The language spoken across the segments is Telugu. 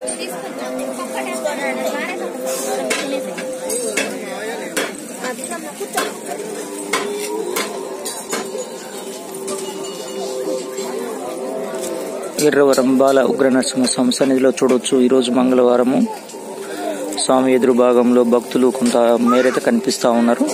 ఎర్రవరం బాల ఉగ్ర నరసింహ స్వామి సన్నిధిలో చూడొచ్చు ఈరోజు మంగళవారము స్వామి ఎదురు భాగంలో భక్తులు కొంత మేరైతే కనిపిస్తా ఉన్నారు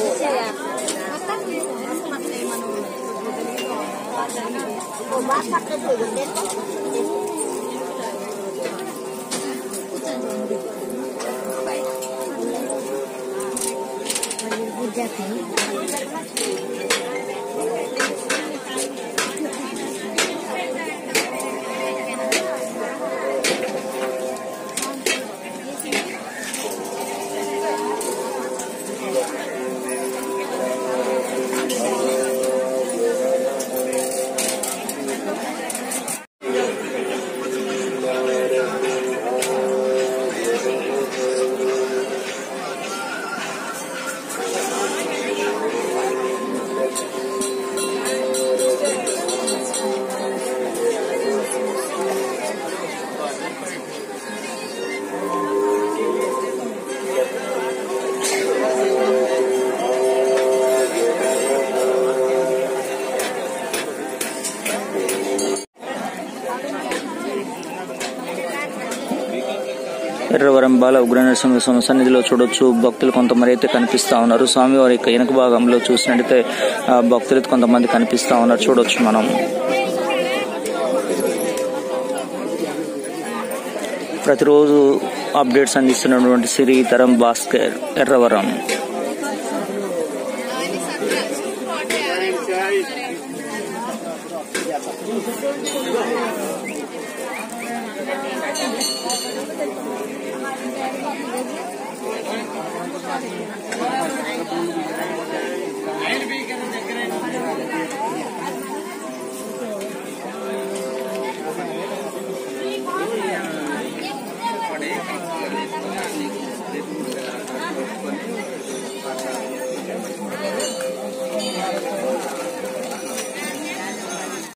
ఎర్రవరం బాల ఉగ్ర నరసింహ స్వామి సన్నిధిలో చూడొచ్చు భక్తులు కొంతమంది అయితే కనిపిస్తా ఉన్నారు స్వామివారి యొక్క వెనుక భాగంలో చూసినట్టయితే ఆ, భక్తులు అయితే కొంతమంది కనిపిస్తా ఉన్నారు చూడొచ్చు మనం ప్రతిరోజు అప్డేట్స్ అందిస్తున్నటువంటి శ్రీతరం భాస్కర్ ఎర్రవరం Thank